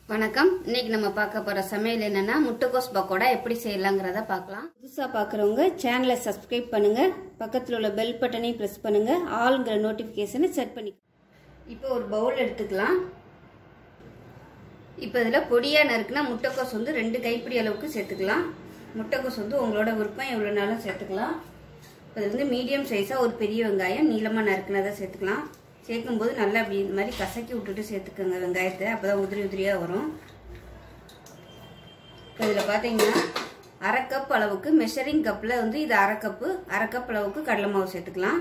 வணக்கம் இன்னைக்கு நம்ம பார்க்க போற சமையல் என்னன்னா முட்டைக்கோஸ் பக்கோடா எப்படி செய்யலாங்கிறத பார்க்கலாம் புதுசா பார்க்குறவங்க சேனலை சப்ஸ்கிரைப் பண்ணுங்க பக்கத்தில் உள்ள பெல் பட்டனையும் ப்ரெஸ் பண்ணுங்க ஆளுங்கிற நோட்டிஃபிகேஷனை செட் பண்ணி இப்போ ஒரு பவுல் எடுத்துக்கலாம் இப்போ இதில் பொடியாக நறுக்குனா முட்டைக்கோஸ் வந்து ரெண்டு கைப்பிடி அளவுக்கு சேர்த்துக்கலாம் முட்டைக்கோஸ் வந்து உங்களோட விருப்பம் எவ்வளோ நாளும் சேர்த்துக்கலாம் இப்போ இது வந்து மீடியம் சைஸாக ஒரு பெரிய வெங்காயம் நீளமாக நறுக்குனதை சேர்த்துக்கலாம் சேர்க்கும்போது நல்லா அப்படி இந்த மாதிரி கசக்கி விட்டுட்டு சேர்த்துக்கோங்க வெங்காயத்தை அப்போ தான் உதிரி உதிரியாக வரும் இப்போ இதில் பார்த்தீங்கன்னா அரை கப் அளவுக்கு மெஷரிங் கப்பில் வந்து இது அரை கப்பு அரை கப் அளவுக்கு கடலை மாவு சேர்த்துக்கலாம்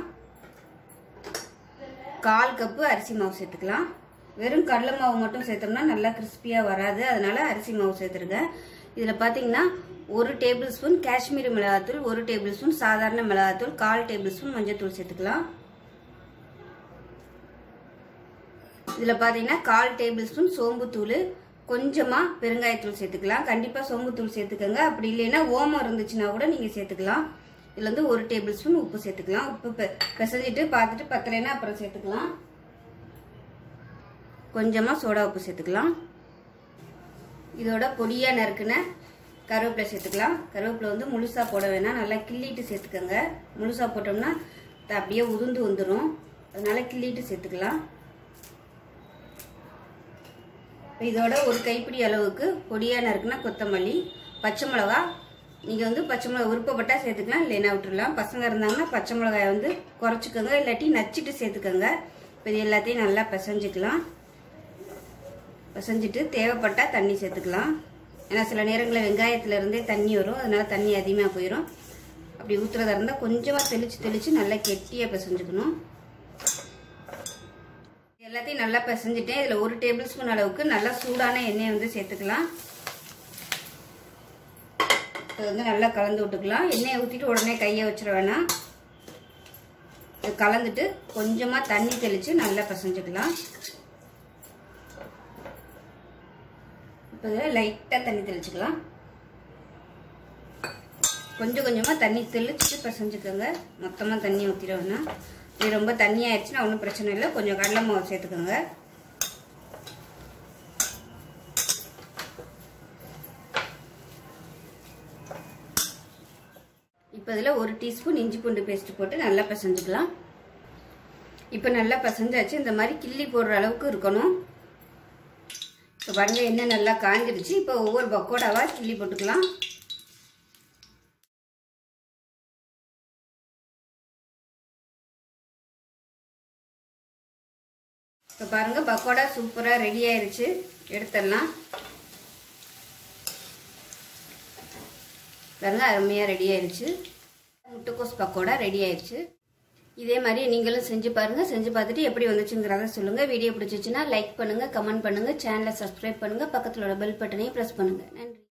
கால் கப்பு அரிசி மாவு சேர்த்துக்கலாம் வெறும் கடலை மாவு மட்டும் சேர்த்தோம்னா நல்லா கிறிஸ்பியாக வராது அதனால அரிசி மாவு சேர்த்துருக்கேன் இதில் பார்த்தீங்கன்னா ஒரு டேபிள் ஸ்பூன் காஷ்மீரி மிளகாத்தூள் ஒரு டேபிள் ஸ்பூன் சாதாரண மிளகாத்தூள் கால் டேபிள் ஸ்பூன் மஞ்சத்தூள் சேர்த்துக்கலாம் இதில் பார்த்தீங்கன்னா கால் டேபிள் ஸ்பூன் சோம்புத்தூள் கொஞ்சமாக பெருங்காயத்தூள் சேர்த்துக்கலாம் கண்டிப்பாக சோம்புத்தூள் சேர்த்துக்கோங்க அப்படி இல்லைன்னா ஓமம் இருந்துச்சுன்னா கூட நீங்கள் சேர்த்துக்கலாம் இதில் வந்து ஒரு டேபிள் ஸ்பூன் உப்பு சேர்த்துக்கலாம் உப்பு பெ பிசைஞ்சிட்டு பார்த்துட்டு பத்தலைன்னா அப்புறம் சேர்த்துக்கலாம் கொஞ்சமாக சோடா உப்பு சேர்த்துக்கலாம் இதோட பொடியாக நறுக்குன கருவேப்பிலை சேர்த்துக்கலாம் கருவேப்பிலை வந்து முழுசாக போட வேணாம் நல்லா கிள்ளிட்டு சேர்த்துக்கோங்க முழுசாக போட்டோம்னா அப்படியே உதுந்து வந்துடும் அதனால கிள்ளிட்டு சேர்த்துக்கலாம் இதோட ஒரு கைப்பிடி அளவுக்கு பொடியாக நறுக்குனா கொத்தமல்லி பச்சை மிளகா நீங்கள் வந்து பச்சை மிளகா விருப்பப்பட்டா சேர்த்துக்கலாம் இல்லைன்னா விட்டுடலாம் பசங்க இருந்தாங்கன்னா பச்சை மிளகாயை வந்து குறைச்சிக்கோங்க இல்லாட்டி நச்சிட்டு சேர்த்துக்கோங்க இப்போ இது எல்லாத்தையும் நல்லா பிசைஞ்சிக்கலாம் பிசைஞ்சிட்டு தேவைப்பட்டால் தண்ணி சேர்த்துக்கலாம் ஏன்னா சில நேரங்களில் வெங்காயத்துல இருந்தே தண்ணி வரும் அதனால தண்ணி அதிகமாக போயிடும் அப்படி ஊற்றுறதா இருந்தால் கொஞ்சமாக தெளித்து தெளித்து நல்லா கெட்டியாக பிசைஞ்சுக்கணும் எல்லாத்தையும் நல்லா பிசைஞ்சிட்டேன் இதில் ஒரு டேபிள் ஸ்பூன் அளவுக்கு நல்லா சூடான எண்ணெயை வந்து சேர்த்துக்கலாம் இது வந்து நல்லா கலந்து விட்டுக்கலாம் எண்ணெயை ஊற்றிட்டு உடனே கையை வச்சிட வேணாம் இது கலந்துட்டு கொஞ்சமாக தண்ணி தெளித்து நல்லா பிசைஞ்சுக்கலாம் இப்போ இதில் லைட்டாக தண்ணி தெளிச்சுக்கலாம் கொஞ்சம் கொஞ்சமாக தண்ணி தெளிச்சுட்டு பிசைஞ்சுக்கோங்க மொத்தமாக தண்ணி ஊற்றிட வேணாம் இது ரொம்ப தண்ணி ஆயிடுச்சுன்னா ஒன்றும் பிரச்சனை இல்லை கொஞ்சம் கடலை மாவு சேர்த்துக்கோங்க இப்போ இதில் ஒரு டீஸ்பூன் இஞ்சி பூண்டு பேஸ்ட் போட்டு நல்லா பிசைஞ்சுக்கலாம் இப்போ நல்லா பிசைஞ்சாச்சு இந்த மாதிரி கிள்ளி போடுற அளவுக்கு இருக்கணும் இப்போ பாருங்க எண்ணெய் நல்லா காஞ்சிடுச்சு இப்போ ஒவ்வொரு பக்கோடாவாக கிள்ளி போட்டுக்கலாம் இப்போ பாருங்க பக்கோடா சூப்பராக ரெடி ஆயிருச்சு எடுத்துடலாம் பாருங்க அருமையாக ரெடி ஆயிருச்சு முட்டைக்கோஸ் பக்கோடா ரெடி ஆயிருச்சு இதே மாதிரி நீங்களும் செஞ்சு பாருங்க செஞ்சு பார்த்துட்டு எப்படி வந்துச்சுங்கிறத சொல்லுங்க வீடியோ பிடிச்சிச்சுன்னா லைக் பண்ணுங்க கமெண்ட் பண்ணுங்க சேனலை சப்ஸ்கிரைப் பண்ணுங்க பக்கத்தில் உள்ள பெல் பட்டனையும் ப்ரெஸ் பண்ணுங்க நன்றி